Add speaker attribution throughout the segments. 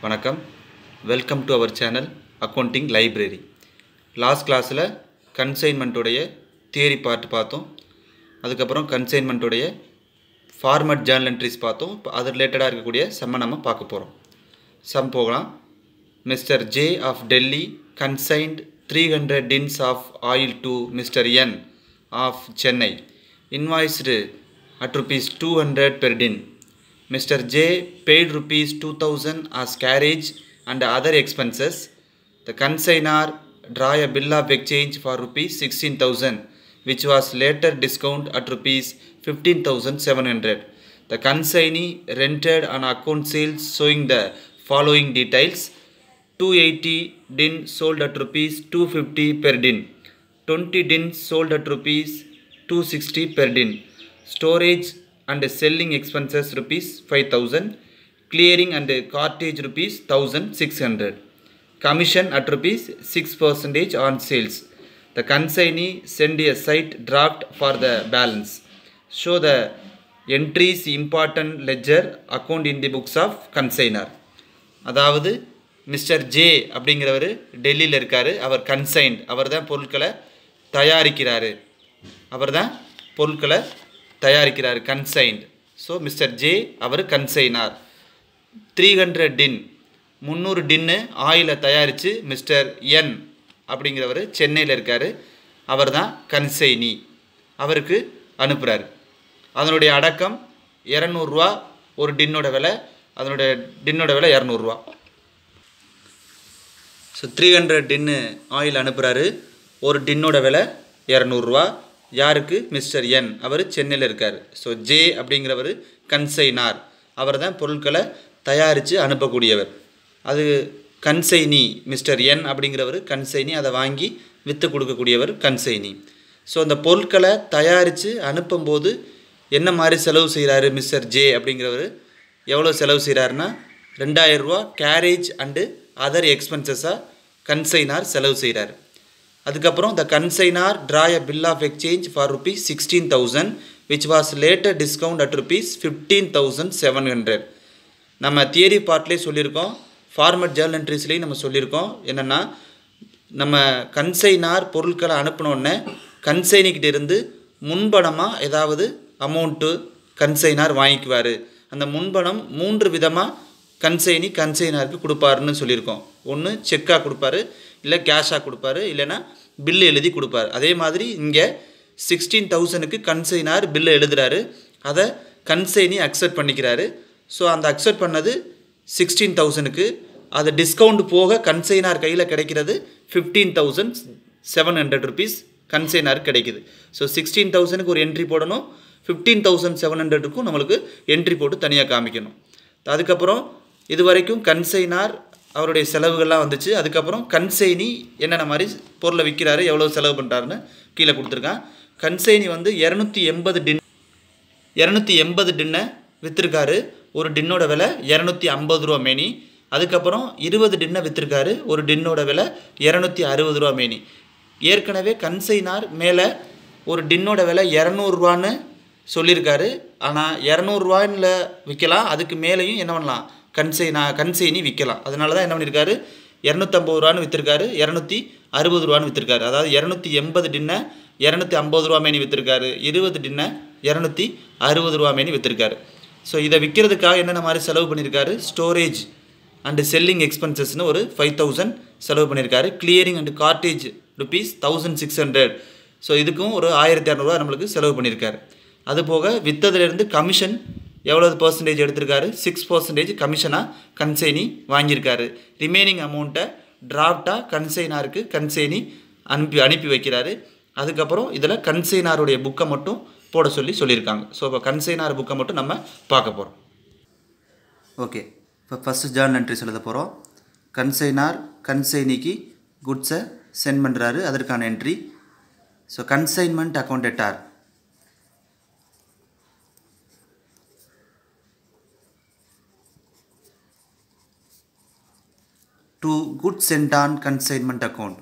Speaker 1: வணக்கம் welcome to our channel accounting library last கிளாஸில் கன்சைன்மெண்ட்டுடைய தியரி பார்ட் பார்த்தோம் அதுக்கப்புறம் கன்சைன்மெண்ட்டுடைய ஃபார்மட் ஜேர்னல் என்ட்ரிஸ் பார்த்தோம் இப்போ அது ரிலேட்டடாக இருக்கக்கூடிய செம்ம நம்ம பார்க்க போகிறோம் சம் போகலாம் Mister J of Delhi consigned three hundred tins of oil to mister N of Chennai invoiced at rupees 200 per din. Mr. J paid rupees 2000 as carriage and other expenses. The consignor draw a bill of exchange for rupees 16000 which was later discount at rupees 15700. The consignee rented an account sales showing the following details. 280 din sold at rupees 250 per din. 20 din sold at rupees 260 per din storage and selling expenses rupees 5000 clearing and cartage rupees 1600 commission at rupees 6 percentage on sales the consignee send a site draft for the balance show the entries important ledger account in the books of consignor அதாவது Mister J அப்படிங்கிறவர் டெல்லியில் இருக்கார் அவர் கன்சைன்ட் அவர் தான் பொருட்களை தயாரிக்கிறாரு அவர் தான் பொருட்களை தயாரிக்கிறார் கன்சைன்ட் ஸோ மிஸ்டர் ஜே அவர் கன்சைனார் த்ரீ ஹண்ட்ரட் டின் முந்நூறு டின்னு ஆயிலை தயாரித்து மிஸ்டர் என் அப்படிங்கிறவர் சென்னையில் இருக்கார் அவர் தான் கன்சைனி அவருக்கு அனுப்புகிறார் அதனுடைய அடக்கம் இரநூறுவா ஒரு டின்னோட விலை அதனுடைய டின்னோட விலை இரநூறுவா so three hundred tin oil அனுப்புகிறாரு ஒரு டின்னோட விலை இரநூறுவா யாருக்கு மிஸ்டர் என் அவர் சென்னையில் இருக்கார் ஸோ ஜே அப்படிங்கிறவர் கன்சைனார் அவர் தான் பொருட்களை தயாரித்து அனுப்பக்கூடியவர் அது கன்சைனி மிஸ்டர் என் அப்படிங்கிறவர் கன்சைனி அதை வாங்கி விற்று கொடுக்கக்கூடியவர் கன்சைனி ஸோ அந்த பொருட்களை தயாரித்து அனுப்பும்போது என்ன மாதிரி செலவு செய்கிறாரு மிஸ்டர் ஜே அப்படிங்கிறவர் எவ்வளோ செலவு செய்கிறாருன்னா ரெண்டாயிரரூவா கேரேஜ் அண்டு அதர் எக்ஸ்பென்சஸாக கன்சைனார் செலவு செய்கிறார் அதுக்கப்புறம் the consignor draw a bill of exchange for rupees sixteen thousand which was later discount at rupees fifteen thousand seven hundred நம்ம தியரி பார்ட்லேயே சொல்லியிருக்கோம் ஃபார்மட் ஜேர்னல் என்ட்ரிஸ்லேயும் நம்ம சொல்லியிருக்கோம் என்னென்னா நம்ம கன்சைனார் பொருட்களை அனுப்பினோடனே கன்சைனிக்கிட்ட இருந்து முன்பணமாக ஏதாவது அமௌண்ட்டு கன்சைனார் வாங்கிக்குவார் அந்த முன்பணம் மூன்று விதமாக கன்சைனி கன்சைனாருக்கு கொடுப்பாருன்னு சொல்லியிருக்கோம் ஒன்று செக்காக கொடுப்பாரு இல்லை கேஷாக கொடுப்பாரு இல்லைன்னா பில்லு எழுதி கொடுப்பாரு அதே மாதிரி இங்கே சிக்ஸ்டீன் தௌசண்ட்க்கு கன்சைனார் பில்லு எழுதுறாரு அதை கன்சைனி அக்செப்ட் பண்ணிக்கிறாரு ஸோ அந்த அக்செப்ட் பண்ணது சிக்ஸ்டீன் தௌசண்ட்க்கு அது டிஸ்கவுண்ட் போக கன்சைனார் கையில் கிடைக்கிறது fifteen thousand seven hundred rupees consignor கிடைக்குது ஸோ சிக்ஸ்டீன் தௌசண்ட்க்கு ஒரு என்ட்ரி போடணும் ஃபிஃப்டீன் தௌசண்ட் செவன் ஹண்ட்ரடுக்கும் நம்மளுக்கு என்ட்ரி போட்டு தனியாக காமிக்கணும் அதுக்கப்புறம் இது வரைக்கும் கன்சைனார் அவருடைய செலவுகள்லாம் வந்துச்சு அதுக்கப்புறம் கன்சைனி என்னென்ன மாதிரி பொருளை விற்கிறாரு எவ்வளோ செலவு பண்ணுறாருன்னு கீழே கொடுத்துருக்கான் கன்சைனி வந்து இரநூத்தி எண்பது டின் இரநூத்தி எண்பது டின்னை விற்றுருக்காரு ஒரு டின்னோட விலை இரநூத்தி ஐம்பது ரூபா மேனி அதுக்கப்புறம் இருபது டின்னை விற்றுருக்காரு ஒரு டின்னோட விலை இரநூத்தி அறுபது ரூபா மேனி ஏற்கனவே கன்சைனார் மேலே ஒரு டின்னோட விலை இரநூறுவான்னு சொல்லியிருக்காரு ஆனால் இரநூறுவாயில் விற்கலாம் அதுக்கு மேலேயும் என்ன பண்ணலாம் கன்சைனா கன்சைனி விற்கலாம் அதனால தான் என்ன பண்ணியிருக்காரு இரநூத்தம்பது ரூபான்னு விற்றுருக்காரு இரநூத்தி அறுபது ரூபான்னு விற்றுருக்காரு அதாவது இரநூத்தி எண்பது டின்னை இரநூத்தி ஐம்பது ரூபா மேனி விற்றுருக்காரு இருபது டின்னை இரநூத்தி அறுபது ரூபா மேனி விற்றுருக்காரு ஸோ இதை விற்கிறதுக்காக என்னென்ன மாதிரி செலவு பண்ணியிருக்காரு ஸ்டோரேஜ் அண்டு செல்லிங் எக்ஸ்பென்சஸ்னு ஒரு ஃபைவ் தௌசண்ட் செலவு பண்ணியிருக்காரு clearing and cartage rupees thousand six hundred so இதுக்கும் ஒரு ஆயிரத்தி இரநூறுவா நம்மளுக்கு செலவு பண்ணியிருக்காரு அது போக விற்றதுலேருந்து கமிஷன் எவ்வளவு பர்சன்டேஜ் எடுத்திருக்காரு சிக்ஸ் பர்சன்டேஜ் கமிஷனாக கன்சைனி வாங்கியிருக்காரு ரிமைனிங் அமௌண்ட்டை டிராஃப்டாக கன்சைனாருக்கு கன்சைனி அனுப்பி அனுப்பி வைக்கிறாரு அதுக்கப்புறம் இதில் கன்சைனாருடைய புக்கை மட்டும் போட சொல்லி சொல்லியிருக்காங்க ஸோ இப்போ கன்சைனார் புக்கை மட்டும் நம்ம பார்க்க போகிறோம் ஓகே இப்போ ஃபஸ்ட்டு ஜேர்னல் என்ட்ரிஸ் எழுத போகிறோம் கன்சைனார் கன்சைனிக்கு குட்ஸை சென்ட் பண்ணுறாரு அதற்கான என்ட்ரி ஸோ கன்சைன்மெண்ட் அக்கௌண்ட் எட்டார் to goods sent on consignment account.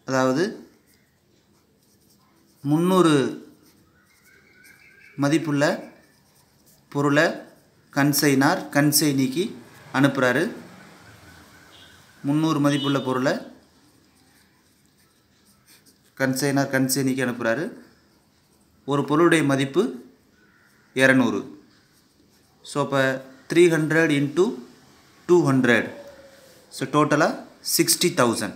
Speaker 1: அதாவது முந்நூறு மதிப்புள்ள பொருளை கன்சைனார் கன்சைனிக்கு அனுப்புகிறாரு முந்நூறு மதிப்புள்ள பொருளை கன்சைனார் கன்சைனிக்கு அனுப்புகிறாரு ஒரு பொருளுடைய மதிப்பு இரநூறு ஸோ அப்போ three hundred into two hundred so டோட்டலாக சிக்ஸ்டி தௌசண்ட்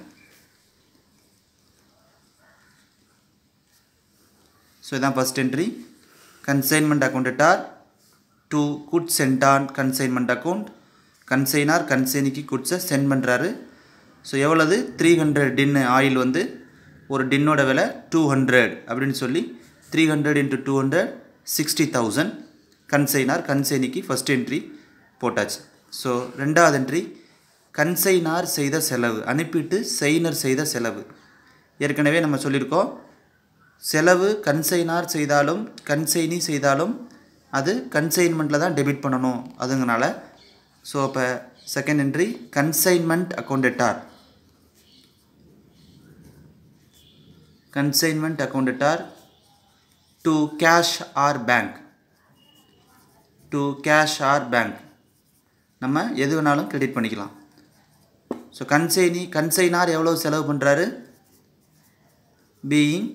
Speaker 1: ஸோ இதான் first entry consignment அக்கௌண்டட்டார் to good sent on consignment account consignor கன்சைனிக்கு குட்ஸை சென்ட் பண்ணுறாரு ஸோ எவ்வளவு த்ரீ ஹண்ட்ரட் டின்னு ஆயில் வந்து ஒரு டின்னோட விலை டூ ஹண்ட்ரட் அப்படின்னு சொல்லி three hundred into two hundred sixty thousand consignor கன்சைனிக்கு ஃபஸ்ட் என்ட்ரி போட்டாச்சு ஸோ ரெண்டாவது என்ட்ரி கன்சைனார் செய்த செலவு அனுப்பிட்டு செய்னர் செய்த செலவு ஏற்கனவே நம்ம சொல்லியிருக்கோம் செலவு கன்சைனார் செய்தாலும் கன்சைனி செய்தாலும் அது கன்சைன்மெண்ட்டில் தான் டெபிட் பண்ணணும் அதுங்கனால ஸோ அப்போ second entry consignment அக்கௌண்டட்டார் consignment அக்கௌண்டட்டார் to cash or bank to cash or bank நம்ம எது வேணாலும் கிரெடிட் பண்ணிக்கலாம் ஸோ கன்சைனி கன்சைனார் எவ்வளோ செலவு பண்ணுறாரு being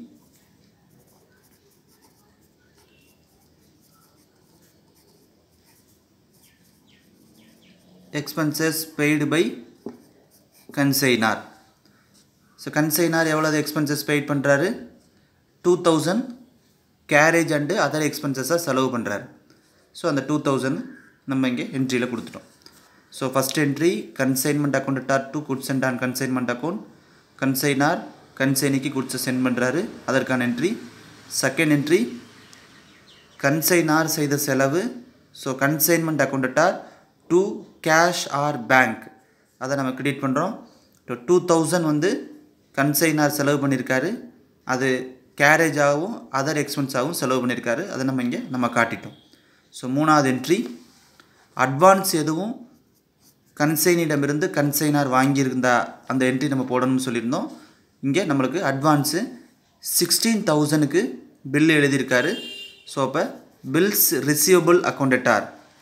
Speaker 1: expenses paid by consignor so consignor எவ்வளோ எக்ஸ்பென்சஸ் பெய்ட் பண்ணுறாரு two thousand carriage and other எக்ஸ்பென்சஸாக செலவு பண்ணுறாரு ஸோ அந்த டூ தௌசண்ட் நம்ம இங்கே என்ட்ரியில் கொடுத்துட்டோம் so first entry consignment account to goods and on consignment account consignor கன்சைனிக்கு குட்ஸை சென்ட் பண்ணுறாரு அதற்கான என்ட்ரி செகண்ட் என்ட்ரி கன்சைனார் செய்த செலவு so consignment அக்கௌண்டட்டார் to cash or bank அதை நம்ம கிரெடிட் பண்ணுறோம் டூ தௌசண்ட் வந்து கன்சைனார் செலவு பண்ணியிருக்காரு அது கேரேஜாகவும் அதர் எக்ஸ்பென்ஸாகவும் செலவு பண்ணியிருக்காரு அதை நம்ம இங்கே நம்ம காட்டிட்டோம் ஸோ மூணாவது என்ட்ரி அட்வான்ஸ் எதுவும் கன்சைனிடமிருந்து கன்சைனார் வாங்கியிருந்தா அந்த என்ட்ரி நம்ம போடணும்னு சொல்லியிருந்தோம் இங்கே நம்மளுக்கு அட்வான்ஸு சிக்ஸ்டீன் தௌசண்ட்க்கு பில் எழுதியிருக்காரு ஸோ அப்போ பில்ஸ் ரிசீவபிள் அக்கௌண்டட்டார்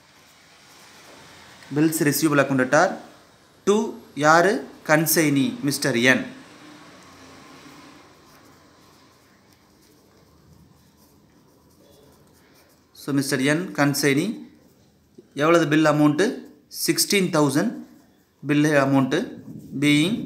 Speaker 1: பில்ஸ் ரிசீவபிள் அக்கௌண்டட்டார் டு யார் consignee mister N so mister N consignee எவ்வளவு bill amount sixteen thousand bill amount being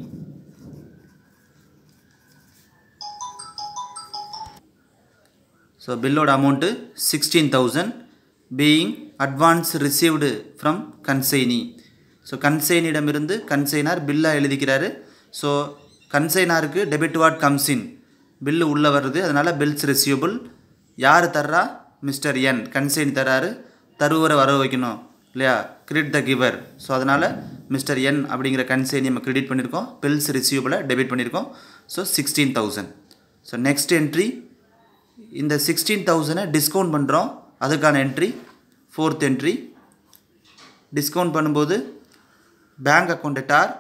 Speaker 1: so பில்லோட amount sixteen thousand being advance received from consignee so கன்சைனிடமிருந்து consignor பில்லாக எழுதிக்கிறாரு so கன்சைனாருக்கு debit what comes in bill உள்ளே வருது அதனால் bills receivable யார் தர்றா மிஸ்டர் என் கன்சைன் தர்றாரு தருவரை வர வைக்கணும் இல்லையா கிரெடிட் த கிவர் ஸோ அதனால் மிஸ்டர் என் அப்படிங்கிற கன்சைன் நம்ம கிரெடிட் பண்ணியிருக்கோம் பில்ஸ் ரிசீவபிளை டெபிட் பண்ணியிருக்கோம் so sixteen thousand so next entry இந்த சிக்ஸ்டீன் தௌசண்டை டிஸ்கவுண்ட் பண்ணுறோம் அதுக்கான என்ட்ரி ஃபோர்த் என்ட்ரி டிஸ்கவுண்ட் பண்ணும்போது பேங்க் அக்கௌண்டட்டார்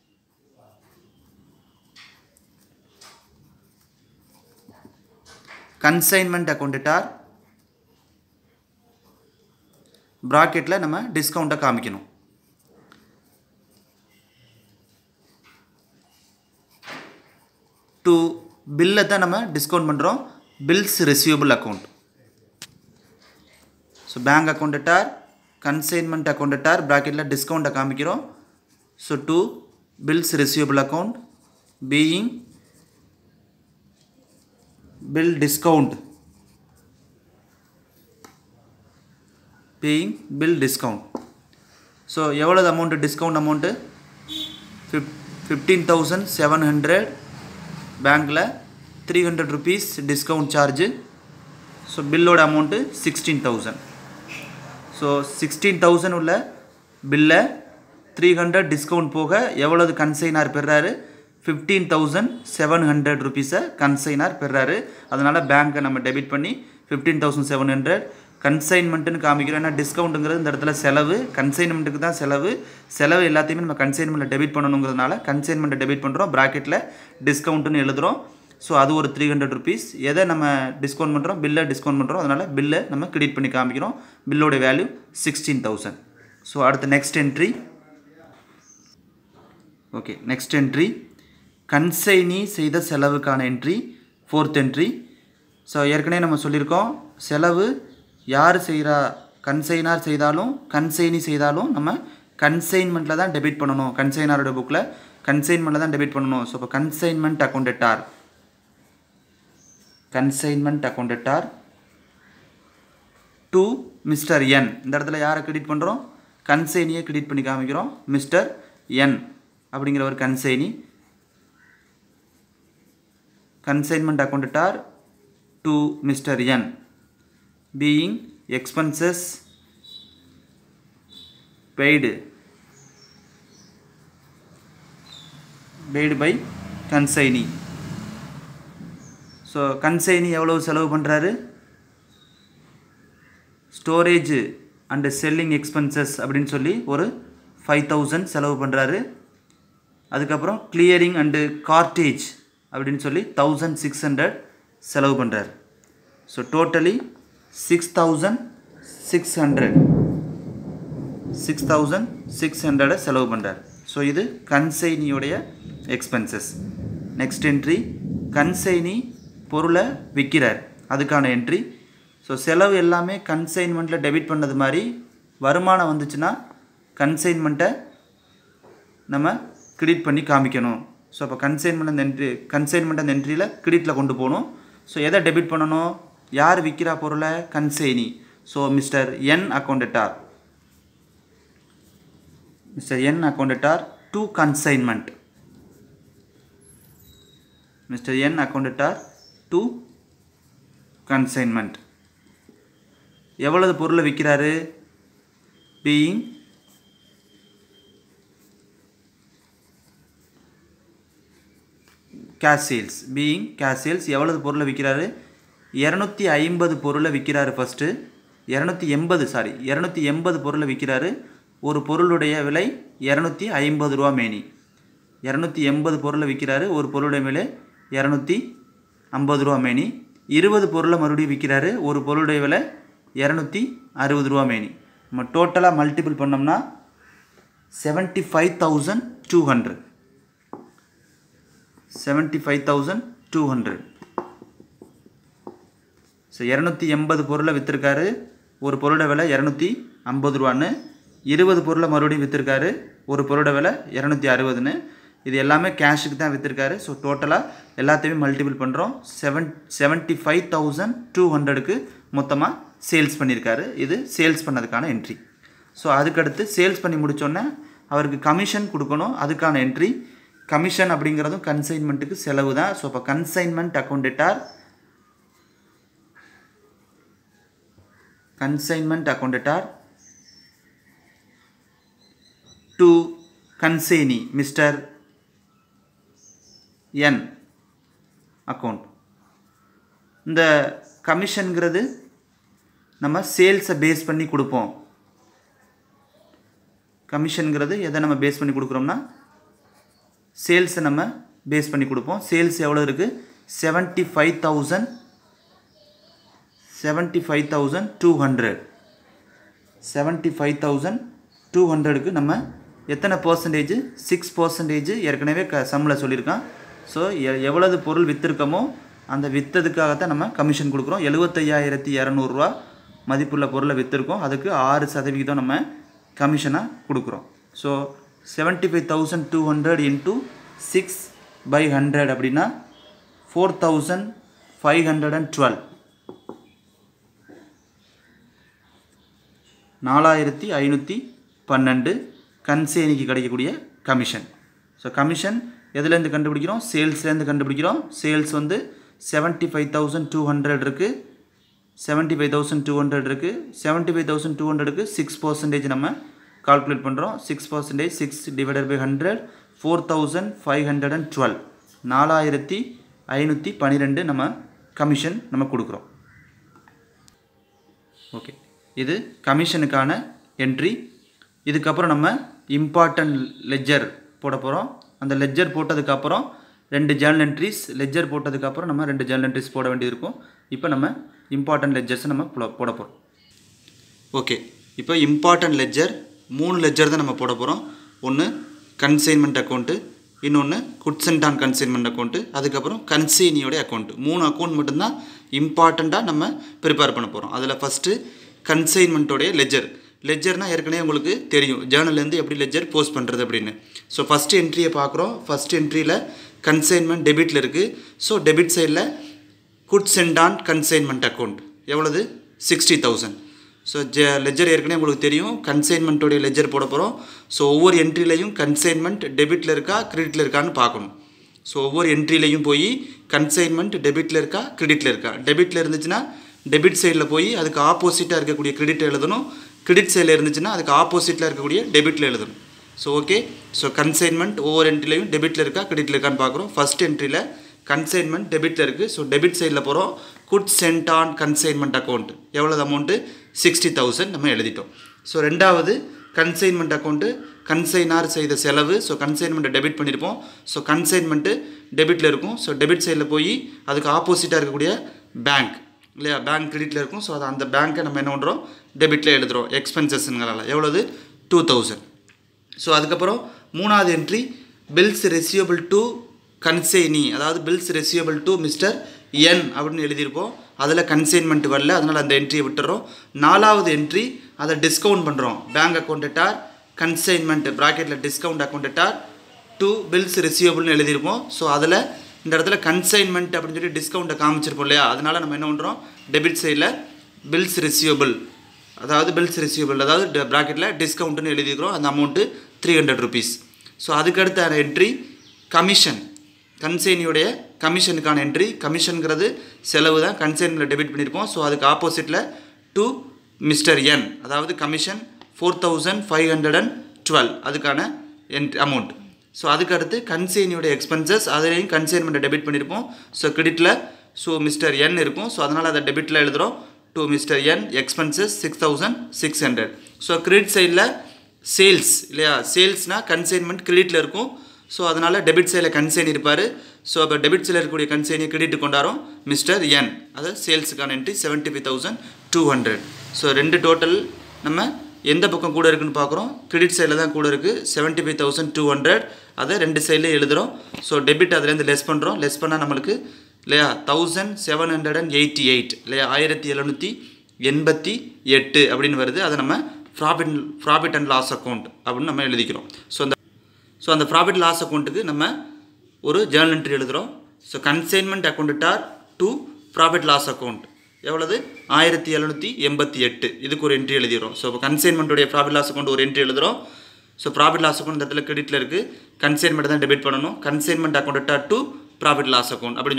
Speaker 1: கன்சைன்மெண்ட் அக்கௌண்டட்டார் ப்ராக்கெட்டில் நம்ம டிஸ்கவுண்ட்டை காமிக்கணும் டு பில்லை தான் நம்ம டிஸ்கவுண்ட் பண்ணுறோம் bills receivable account so bank அக்கௌண்டட்டார் கன்சைன்மெண்ட் அக்கௌண்டட்டார் ப்ராக்கெட்டில் டிஸ்கவுண்ட்டை காமிக்கிறோம் so to bills receivable account being bill discount paying bill discount so எவ்வளோ amount discount amount fif fifteen thousand seven hundred பேங்க்கில் three hundred rupees discount charge so பில்லோட amount sixteen thousand so sixteen thousand உள்ள பில்லை three hundred discount போக எவ்வளவு consignor பெறாரு fifteen thousand seven hundred ருபீஸை consignor பெறாரு அதனால் பேங்க்கை நம்ம டெபிட் பண்ணி ஃபிஃப்டீன் தௌசண்ட் செவன் ஹண்ட்ரட் கன்சைன்மெண்ட்டுன்னு காமிக்கிறோம் ஏன்னா டிஸ்கவுண்ட்டுங்கிறது இந்த இடத்துல செலவு கன்சைன்மெண்ட்டுக்கு தான் செலவு செலவு எல்லாத்தையுமே நம்ம கன்சைன்மெண்ட்டில் டெபிட் பண்ணணுங்கிறதுனால கன்சைன்மெண்ட்டை டெபிட் பண்ணுறோம் ப்ராக்கெட்டில் டிஸ்கவுண்ட்டுன்னு எழுதுகிறோம் ஸோ அது ஒரு த்ரீ ஹண்ட்ரட் ருபீஸ் எதை நம்ம டிஸ்கவுண்ட் பண்ணுறோம் பில்லை டிஸ்கவுண்ட் பண்ணுறோம் அதனால் பில்லை நம்ம கிரெடிட் பண்ணி காமிக்கிறோம் பில்லோட வேல்யூ சிக்ஸ்டீன் தௌசண்ட் ஸோ அடுத்து next entry okay next entry consignee செய்த செலவுக்கான என்ட்ரி ஃபோர்த் என்ட்ரி ஸோ ஏற்கனவே நம்ம சொல்லியிருக்கோம் செலவு யார் செய்கிறா கன்சைனார் செய்தாலும் கன்சைனி செய்தாலும் நம்ம கன்சைன்மெண்ட்டில் தான் டெபிட் பண்ணணும் கன்சைனாரோட புக்கில் கன்சைன்மெண்ட்டில் தான் டெபிட் பண்ணணும் ஸோ இப்போ consignment அக்கௌண்டட்டார் consignment அக்கௌண்டட்டார் to mister N இந்த இடத்துல யாரை கிரெடிட் பண்ணுறோம் கன்சைனியை கிரெடிட் பண்ணி காமிக்கிறோம் மிஸ்டர் என் அப்படிங்கிற ஒரு consignee consignment accountator to Mr. N being expenses paid paid by consignee so consignee எவ்வளவு செலவு பண்ணுறாரு ஸ்டோரேஜ் அண்டு செல்லிங் எக்ஸ்பென்சஸ் அப்படின்னு சொல்லி ஒரு ஃபைவ் தௌசண்ட் செலவு பண்ணுறாரு அதுக்கப்புறம் கிளியரிங் அண்டு கார்டேஜ் அப்படின்னு சொல்லி தௌசண்ட் சிக்ஸ் ஹண்ட்ரட் செலவு பண்ணுறார் so totally six thousand six hundred six thousand six ஹண்ட்ரடை செலவு பண்ணுறார் ஸோ இது கன்சைனியுடைய எக்ஸ்பென்சஸ் நெக்ஸ்ட் என்ட்ரி கன்சைனி பொருளை விற்கிறார் அதுக்கான என்ட்ரி ஸோ செலவு எல்லாமே கன்சைன்மெண்ட்டில் டெபிட் பண்ணது மாதிரி வருமானம் வந்துச்சுன்னா கன்சைன்மெண்ட்டை நம்ம கிரெடிட் பண்ணி காமிக்கணும் ஸோ அப்போ கன்சைன்மெண்ட் அந்த என்ட்ரி கன்சைன்மெண்ட் அந்த என்ட்ரியில் கிரெடிட்டில் கொண்டு போகணும் ஸோ எதை டெபிட் பண்ணணும் யார் விற்கிறா பொருளை consignee so mister N account Dr mister N account Dr to consignment mister N account Dr to consignment எவ்வளவு பொருளை விற்கிறாரு being cash sales being cash sales எவ்வளவு பொருளை விற்கிறாரு இரநூத்தி ஐம்பது பொருளை விற்கிறாரு ஃபஸ்ட்டு இரநூத்தி எண்பது சாரி இரநூத்தி எண்பது பொருளை விற்கிறாரு ஒரு பொருளுடைய விலை இரநூத்தி ஐம்பது ரூபா மேனி இரநூத்தி எண்பது பொருளை விற்கிறாரு ஒரு பொருளுடைய விலை இரநூத்தி ஐம்பது ரூபா மேனி இருபது பொருளை மறுபடியும் விற்கிறாரு ஒரு பொருளுடைய விலை இரநூத்தி அறுபது ரூபா மேனி நம்ம டோட்டலாக மல்டிபிள் பண்ணோம்னா seventy five thousand two hundred seventy five thousand two hundred so இரநூத்தி எண்பது பொருளை விற்றுருக்காரு ஒரு பொருளோட விலை இரநூத்தி ஐம்பது ரூபான்னு இருபது பொருளை மறுபடியும் விற்றுருக்காரு ஒரு பொருளோட விலை இரநூத்தி அறுபதுன்னு இது எல்லாமே கேஷுக்கு தான் விற்றுருக்காரு ஸோ டோட்டலாக எல்லாத்தையுமே மல்டிபிள் பண்ணுறோம் seven seventy five thousand two ஹண்ட்ரடுக்கு மொத்தமாக சேல்ஸ் பண்ணியிருக்காரு இது சேல்ஸ் பண்ணதுக்கான என்ட்ரி ஸோ அதுக்கடுத்து சேல்ஸ் பண்ணி முடித்தோன்னே அவருக்கு கமிஷன் கொடுக்கணும் அதுக்கான என்ட்ரி கமிஷன் அப்படிங்கிறதும் கன்சைன்மெண்ட்டுக்கு செலவு தான் ஸோ இப்போ consignment அக்கௌண்டட்டார் consignment அக்கௌண்டட்டார் to consignee mister N account இந்த கமிஷனுங்கிறது நம்ம சேல்ஸை பேஸ் பண்ணி கொடுப்போம் கமிஷனுங்கிறது எதை நம்ம பேஸ் பண்ணி கொடுக்குறோம்னா சேல்ஸை நம்ம பேஸ் பண்ணி கொடுப்போம் சேல்ஸ் எவ்வளோ இருக்குது seventy five thousand seventy five thousand two hundred seventy five thousand two ஹண்ட்ரடுக்கு நம்ம எத்தனை பர்சன்டேஜ் சிக்ஸ் பர்சன்டேஜ் ஏற்கனவே க சம்மில் சொல்லியிருக்கான் ஸோ எ எவ்வளவு பொருள் விற்றுருக்கோமோ அந்த விற்றதுக்காகத்தான் நம்ம கமிஷன் கொடுக்குறோம் எழுபத்தையாயிரத்தி இரநூறுவா மதிப்புள்ள பொருளை விற்றுருக்கோம் அதுக்கு ஆறு சதவிகிதம் நம்ம கமிஷனாக கொடுக்குறோம் so seventy five thousand two hundred into six by hundred அப்படின்னா four thousand five hundred and twelve நாலாயிரத்தி ஐநூற்றி பன்னெண்டு கன்சேனிக்கு கிடைக்கக்கூடிய கமிஷன் ஸோ கமிஷன் எதுலேருந்து கண்டுபிடிக்கிறோம் சேல்ஸ்லேருந்து கண்டுபிடிக்கிறோம் சேல்ஸ் வந்து seventy five thousand two hundred இருக்குது seventy five thousand two hundred இருக்குது செவன்ட்டி ஃபைவ் தௌசண்ட் டூ ஹண்ட்ரடுக்கு சிக்ஸ் பர்சன்டேஜ் நம்ம கால்குலேட் பண்ணுறோம் six percentage six divided by hundred four thousand five hundred and twelve நாலாயிரத்தி ஐநூற்றி பன்னிரெண்டு நம்ம கமிஷன் நம்ம கொடுக்குறோம் ஓகே இது கமிஷனுக்கான என்ட்ரி இதுக்கப்புறம் நம்ம இம்பார்ட்டன்ட் லெஜர் போட போகிறோம் அந்த லெஜர் போட்டதுக்கப்புறம் ரெண்டு ஜேர்னல் என்ட்ரிஸ் லெஜர் போட்டதுக்கப்புறம் நம்ம ரெண்டு ஜேர்னல் என்ட்ரிஸ் போட வேண்டியது இருக்கும் இப்போ நம்ம இம்பார்ட்டன்ட் லெஜர்ஸை நம்ம போட போட போகிறோம் ஓகே இப்போ இம்பார்ட்டன்ட் லெஜர் மூணு லெஜர் தான் நம்ம போட போகிறோம் ஒன்று கன்சைன்மெண்ட் அக்கௌண்ட்டு இன்னொன்று goods and on consignment account அதுக்கப்புறம் கன்சைனியோடைய அக்கௌண்ட்டு மூணு அக்கௌண்ட் மட்டும்தான் இம்பார்ட்டண்ட்டாக நம்ம ப்ரிப்பேர் பண்ண போகிறோம் அதில் ஃபஸ்ட்டு கன்சைன்மெண்ட்டோடைய லெஜர் லெஜர்னால் ஏற்கனவே உங்களுக்கு தெரியும் ஜேர்னல்லேருந்து எப்படி லெஜர் போஸ்ட் பண்ணுறது அப்படின்னு ஸோ ஃபஸ்ட்டு என்ட்ரியை பார்க்குறோம் ஃபஸ்ட் என்ட்ரியில் கன்சைன்மெண்ட் டெபிட்டில் இருக்குது ஸோ டெபிட் சைடில் goods and on consignment account எவ்வளவு சிக்ஸ்டி தௌசண்ட் ஸோ ஜ லெஜர் ஏற்கனவே உங்களுக்கு தெரியும் கன்சைன்மெண்ட்டோடைய லெஜர் போட போகிறோம் ஸோ ஒவ்வொரு என்ட்ரிலையும் கன்சைன்மெண்ட் டெபிட்டில் இருக்கா கிரெடிட்டில் இருக்கான்னு பார்க்கணும் ஸோ ஒவ்வொரு என்ட்ரிலையும் போய் கன்சைன்மெண்ட் டெபிட்டில் இருக்கா கிரெடிட்டில் இருக்கா டெபிட்டில் இருந்துச்சுன்னா டெபிட் சைடில் போய் அதுக்கு ஆப்போசிட்டாக இருக்கக்கூடிய கிரெடிட் எழுதணும் கிரெடிட் சைடில் இருந்துச்சுன்னா அதுக்கு ஆப்போசிட்டில் இருக்கக்கூடிய டெபிட்டில் எழுதணும் ஸோ ஓகே ஸோ கன்சைன்மெண்ட் ஒவ்வொரு என்ட்ரிலையும் டெபிட்டில் இருக்கா கிரெடிட்டில் இருக்கான்னு பார்க்குறோம் ஃபஸ்ட் என்ட்ரியில் கன்சைன்மெண்ட் டெபிட்டில் இருக்குது ஸோ டெபிட் சைடில் போகிறோம் good sent on consignment account எவ்வளோ அமௌண்ட்டு சிக்ஸ்டி தௌசண்ட் நம்ம எழுதிட்டோம் ஸோ ரெண்டாவது கன்சைன்மெண்ட் அக்கௌண்ட்டு கன்சைனார் செய்த செலவு ஸோ கன்சைன்மெண்ட்டை டெபிட் பண்ணியிருப்போம் ஸோ கன்சைன்மெண்ட்டு டெபிட்டில் இருக்கும் ஸோ டெபிட் சைடில் போய் அதுக்கு ஆப்போசிட்டாக இருக்கக்கூடிய பேங்க் இல்லையா பேங்க் கிரெடிட்டில் இருக்கும் ஸோ அதை அந்த பேங்க்கை நம்ம என்ன பண்ணுறோம் டெபிட்டில் எழுதுகிறோம் எக்ஸ்பென்சஸ்ங்களால் எவ்வளவு டூ தௌசண்ட் ஸோ அதுக்கப்புறம் மூணாவது entry bills receivable to consignee அதாவது bills receivable to mister N அப்படின்னு எழுதியிருப்போம் அதில் கன்சைன்மெண்ட் வரல அதனால் அந்த என்ட்ரியை விட்டுறோம் நாலாவது என்ட்ரி அதை டிஸ்கவுண்ட் பண்ணுறோம் பேங்க் அக்கௌண்ட்டார் கன்சைன்மெண்ட் ப்ராக்கெட்டில் டிஸ்கவுண்ட் அக்கௌண்ட்டார் டூ பில்ஸ் ரிசீவபிள்னு எழுதியிருப்போம் ஸோ அதில் இந்த இடத்துல கன்சைன்மெண்ட் அப்படின்னு சொல்லி டிஸ்கவுண்ட்டை காமிச்சிருப்போம் இல்லையா அதனால் நம்ம என்ன பண்ணுறோம் டெபிட் சைடில் பில்ஸ் ரிசீவபிள் அதாவது பில்ஸ் ரிசீவபிள் அதாவது ப்ராக்கெட்டில் டிஸ்கவுண்ட்னு எழுதிக்கிறோம் அந்த amount three hundred rupees so அதுக்கடுத்த என்ட்ரி கமிஷன் கன்சைனியுடைய கமிஷனுக்கான என்ட்ரி கமிஷனுங்கிறது செலவு தான் கன்சைனில் டெபிட் பண்ணியிருப்போம் ஸோ அதுக்கு ஆப்போசிட்டில் டு மிஸ்டர் என் அதாவது commission four thousand five hundred and twelve அதுக்கான என்ட் அமௌண்ட் ஸோ அதுக்கு அடுத்து கன்சைனியோட எக்ஸ்பென்சஸ் அதிலையும் கன்சைன்மெண்ட்டை டெபிட் பண்ணியிருப்போம் ஸோ கிரெடிட்டில் ஸோ மிஸ்டர் என் இருக்கும் ஸோ அதனால் அதை டெபிட்டில் எழுதுகிறோம் to mister N expenses six thousand six hundred so credit சைடில் சேல்ஸ் இல்லையா சேல்ஸ்னால் கன்சைன்மெண்ட் கிரெடிட்டில் இருக்கும் ஸோ அதனால் டெபிட் சைடில் கன்சைன் இருப்பார் ஸோ அப்போ டெபிட் சைடில் இருக்கக்கூடிய கன்சைனை கிரெடிட் கொண்டாரோம் மிஸ்டர் என் அதாவது சேல்ஸுக்கான entry seventy five thousand two hundred so ரெண்டு டோட்டல் நம்ம எந்த பக்கம் கூட இருக்குன்னு பார்க்குறோம் கிரெடிட் சைடில் தான் கூட இருக்குது seventy five thousand two hundred அதை ரெண்டு சைட்லேயும் எழுதுகிறோம் ஸோ டெபிட் அதுலேருந்து லெஸ் பண்ணுறோம் லெஸ் பண்ணால் நம்மளுக்கு இல்லையா thousand seven hundred and eighty eight இல்லையா ஆயிரத்தி எழுநூற்றி எண்பத்தி எட்டு அப்படின்னு வருது அதை நம்ம profit profit and loss account அப்படின்னு நம்ம எழுதிக்கிறோம் ஸோ அந்த ஸோ அந்த ப்ராஃபிட் லாஸ் அக்கௌண்ட்டுக்கு நம்ம ஒரு ஜேர்னல் என்ட்ரி எழுதுகிறோம் so consignment account Dr to profit loss account எவ்வளவு ஆயிரத்தி எழுநூற்றி எண்பத்தி எட்டு இதுக்கு ஒரு என்ட்ரி எழுதிடுறோம் ஸோ இப்போ கன்சைன்மெண்ட்டுடைய ப்ராஃபிட் லாஸ் அக்கௌண்ட் ஒரு என்ட்ரி எழுதுகிறோம் ஸோ ப்ராஃபிட் லாஸ் அக்கௌண்ட் இந்த இடத்துல கிரெடிட்டில் இருக்குது கன்சைன்மெண்ட் தான் டெபிட் பண்ணணும் consignment account Dr to profit loss account அப்படின்னு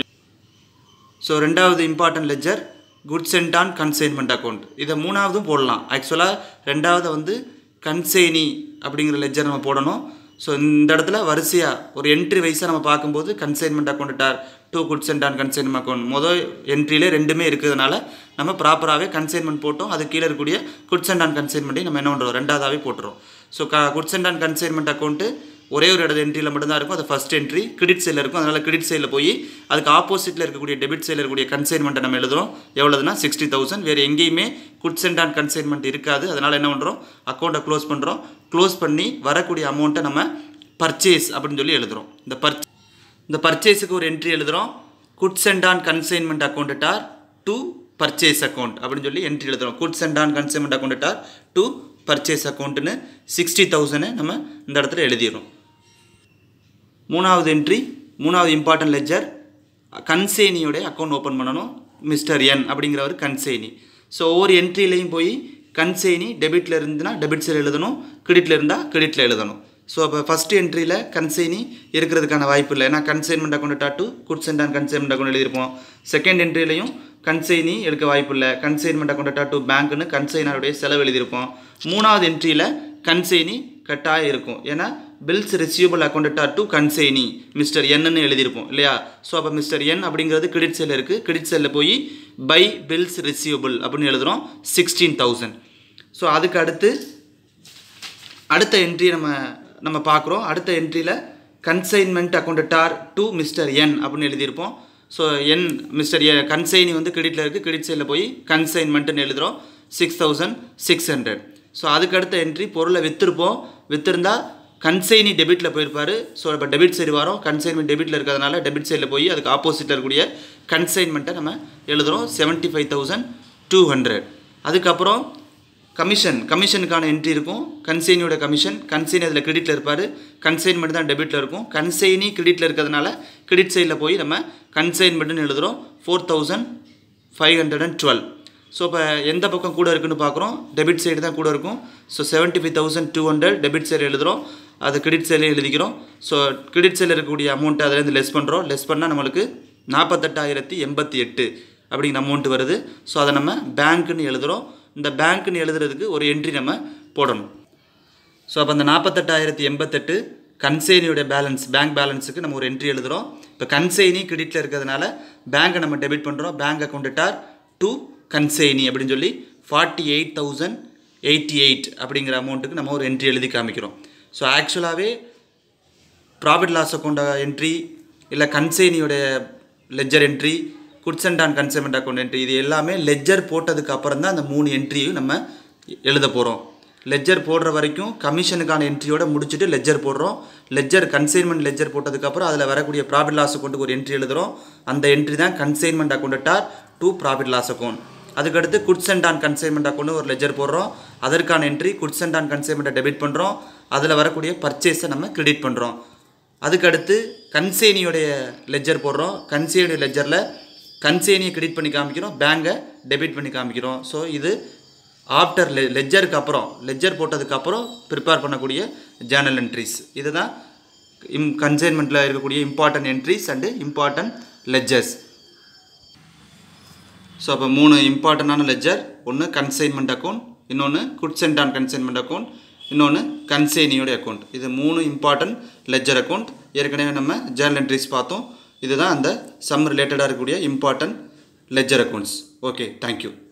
Speaker 1: ஸோ ரெண்டாவது important ledger goods and on consignment account இதை மூணாவதும் போடலாம் ஆக்சுவலாக ரெண்டாவது வந்து கன்சைனி அப்படிங்கிற லெஜர் நம்ம போடணும் ஸோ இந்த இடத்துல வரிசையாக ஒரு என்ட்ரி வைஸாக நம்ம பார்க்கும்போது consignment account Dr to goods and on consignment account மொதல் என்ட்ரியிலே ரெண்டுமே இருக்கிறதுனால நம்ம ப்ராப்பராகவே கன்சைன்மெண்ட் போட்டோம் அது கீழே இருக்கக்கூடிய குட்ஸ் அண்ட் ஆன் கன்சைன்மெண்ட்டையும் நம்ம என்ன பண்ணுறோம் ரெண்டாவதாகவே போட்டுறோம் ஸோ க goods and on consignment account ஒரே ஒரு இடத்து என்ட்ரியில் மட்டும்தான் இருக்கும் அது ஃபஸ்ட் என்ட்ரி கிரெடிட் சைடில் இருக்கும் அதனால் கிரெடிட் சைடில் போய் அதுக்கு ஆப்போசிட்டில் இருக்கக்கூடிய டெபிட் சைடில் இருக்கக்கூடிய கன்சைன்மெண்ட்டை நம்ம எழுதுறோம் எவ்வளோதுன்னா சிக்ஸ்டி தௌசண்ட் வேறு எங்கேயுமே குட்ஸ் அண்ட் ஆன் கன்சைன்மெண்ட் இருக்காது அதனால் என்ன பண்ணுறோம் அக்கௌண்ட்டை க்ளோஸ் பண்ணுறோம் க்ளோஸ் பண்ணி வரக்கூடிய அமௌண்ட்டை நம்ம பர்ச்சேஸ் அப்படின்னு சொல்லி எழுதுகிறோம் இந்த பர்ச் இந்த பர்ச்சேஸுக்கு ஒரு என்ட்ரி எழுதுகிறோம் goods and on consignment account Dr to purchase account அப்படின்னு சொல்லி என்ட்ரி எழுதுகிறோம் goods and on consignment account Dr to purchase அக்கௌண்ட்டுன்னு சிக்ஸ்டி தௌசண்ட் நம்ம இந்த இடத்துல எழுதிடுறோம் மூணாவது என்ட்ரி மூணாவது இம்பார்ட்டன்ட் லெஜர் கன்சேனியோடைய அக்கௌண்ட் ஓப்பன் பண்ணணும் மிஸ்டர் என் அப்படிங்கிறவர் கன்சேனி ஸோ ஒவ்வொரு என்ட்ரிலையும் போய் கன்சேனி டெபிட்டில் இருந்துன்னா டெபிட் சைடில் எழுதணும் கிரெடிட்டில் இருந்தால் கிரெடிட்டில் எழுதணும் ஸோ அப்போ ஃபஸ்ட் என்ட்ரியில் கன்சைனி இருக்கிறதுக்கான வாய்ப்பு இல்லை ஏன்னா கன்சைன்மெண்ட் அக்கௌண்ட் டாட்டு குட்ஸ் அண்ட் கன்சைன்மெண்ட் அக்கௌண்ட் எழுதியிருப்போம் செகண்ட் என்ட்ரிலையும் கன்சைனி எடுக்க வாய்ப்பு இல்லை கன்சைன்மெண்ட் அக்கௌண்ட் டாட்டு பேங்க்னு கன்சைனருடைய செலவு எழுதியிருப்போம் மூணாவது என்ட்ரியில் கன்சைனி கட்டாயம் இருக்கும் ஏன்னா bills receivable அக்கௌண்டட்டார் to consignee mister என்னன்னு எழுதியிருப்போம் இல்லையா ஸோ அப்போ மிஸ்டர் என் அப்படிங்கிறது கிரெடிட் செல்லில் இருக்குது கிரெடிட் செல்லில் போய் பை பில்ஸ் ரிசீவபிள் அப்படின்னு எழுதுகிறோம் சிக்ஸ்டீன் தௌசண்ட் ஸோ அதுக்கு அடுத்து அடுத்த என்ட்ரி நம்ம நம்ம பார்க்குறோம் அடுத்த என்ட்ரியில் கன்சைன்மெண்ட் அக்கௌண்டட்டார் டு மிஸ்டர் என் அப்படின்னு எழுதியிருப்போம் ஸோ என் மிஸ்டர் எ கன்சைனி வந்து கிரெடிட்டில் இருக்குது கிரெடிட் சைடில் போய் கன்சைன்மெண்ட்டுன்னு எழுதுகிறோம் six thousand six hundred so அதுக்கு அடுத்த என்ட்ரி பொருளை விற்றுருப்போம் விற்றுருந்தா கன்சைனி டெபிட்டில் போயிருப்பார் ஸோ இப்போ டெபிட் சைடு வரோம் கன்சைன்மெண்ட் டெபிட்டில் இருக்கிறதுனால டெபிட் சைடில் போய் அதுக்கு ஆப்போசிட்டில் இருக்கக்கூடிய கன்சைன்மெண்ட்டை நம்ம எழுதுகிறோம் seventy five thousand two hundred அதுக்கப்புறம் கமிஷன் கமிஷனுக்கான என்ட்ரி இருக்கும் கன்சைனியோட கமிஷன் கன்சைனி அதில் கிரெடிட்டில் இருப்பார் கன்சைன்மெண்ட் தான் டெபிட்டில் இருக்கும் கன்சைனி கிரெடிட்டில் இருக்கிறதுனால கிரெடிட் சைடில் போய் நம்ம கன்சைன்மெண்ட்னு எழுதுகிறோம் four thousand five hundred and twelve so இப்போ எந்த பக்கம் கூட இருக்குன்னு பார்க்குறோம் டெபிட் சைடு தான் கூட இருக்கும் so seventy five thousand two hundred debit side எழுதுகிறோம் அது கிரெடிட் சைடில் எழுதிக்கிறோம் ஸோ கிரெடிட் சைடில் இருக்கக்கூடிய அமௌண்ட்டை அதுலேருந்து லெஸ் பண்ணுறோம் லெஸ் பண்ணால் நம்மளுக்கு நாற்பத்தெட்டாயிரத்தி எண்பத்தி எட்டு அப்படிங்கிற அமௌண்ட் வருது ஸோ அதை நம்ம பேங்க்குன்னு எழுதுகிறோம் இந்த பேங்க்குன்னு எழுதுறதுக்கு ஒரு என்ட்ரி நம்ம போடணும் ஸோ அப்போ அந்த நாற்பத்தெட்டாயிரத்தி எண்பத்தெட்டு கன்சைனியோட பேலன்ஸ் பேங்க் பேலன்ஸுக்கு நம்ம ஒரு என்ட்ரி எழுதுகிறோம் இப்போ கன்சைனி கிரெடிட்டில் இருக்கிறதுனால பேங்கை நம்ம டெபிட் பண்ணுறோம் பேங்க் அக்கௌண்ட்டார் டு கன்சைனி அப்படின்னு சொல்லி forty eight thousand eighty eight அப்படிங்கிற அமௌண்ட்டுக்கு நம்ம ஒரு என்ட்ரி எழுதி காமிக்கிறோம் ஸோ ஆக்சுவலாகவே ப்ராஃபிட் லாஸ் அக்கௌண்ட் என்ட்ரி இல்லை கன்சைனியோடைய ledger entry goods and on consignment account entry இது எல்லாமே லெஜர் போட்டதுக்கு அப்புறம் தான் அந்த மூணு என்ட்ரியும் நம்ம எழுத போகிறோம் லெஜர் போடுற வரைக்கும் கமிஷனுக்கான என்ட்ரியோட முடிச்சுட்டு லெஜர் போடுறோம் லெஜர் கன்சைன்மெண்ட் லெஜர் போட்டதுக்கப்புறம் அதில் வரக்கூடிய ப்ராஃபிட் லாஸ் அக்கௌண்ட்டுக்கு ஒரு என்ட்ரி எழுதுகிறோம் அந்த என்ட்ரி தான் consignment account Dr to profit loss account அதுக்கடுத்து goods and on consignment account ஒரு லெஜர் போடுறோம் அதற்கான என்ட்ரி குட்ஸ் அண்ட் ஆன் கன்சைன்மெண்ட்டை டெபிட் பண்ணுறோம் அதில் வரக்கூடிய பர்ச்சேஸை நம்ம கிரெடிட் பண்ணுறோம் அதுக்கடுத்து கன்சேனியோடைய லெஜர் போடுறோம் கன்சேனியோட லெஜரில் கன்சேனியை கிரெடிட் பண்ணி காமிக்கிறோம் பேங்கை டெபிட் பண்ணி காமிக்கிறோம் ஸோ இது ஆஃப்டர் லெ லெஜருக்கு அப்புறம் லெஜர் போட்டதுக்கப்புறம் ப்ரிப்பேர் பண்ணக்கூடிய ஜேர்னல் என்ட்ரிஸ் இதுதான் இம் கன்சைன்மெண்ட்டில் இருக்கக்கூடிய important entries and important ledgers so அப்போ மூணு இம்பார்ட்டண்டான லெஜர் ஒன்று கன்சைன்மெண்ட் அக்கௌண்ட் இன்னொன்று goods and on consignment account இன்னொன்று கன்சைனியோட அக்கௌண்ட் இது மூணு இம்பார்ட்டன்ட் லெஜர் அக்கௌண்ட் ஏற்கனவே நம்ம ஜேர்னல் என்ட்ரிஸ் பார்த்தோம் இதுதான் அந்த சம் ரிலேட்டடாக இருக்கக்கூடிய important ledger accounts okay thank you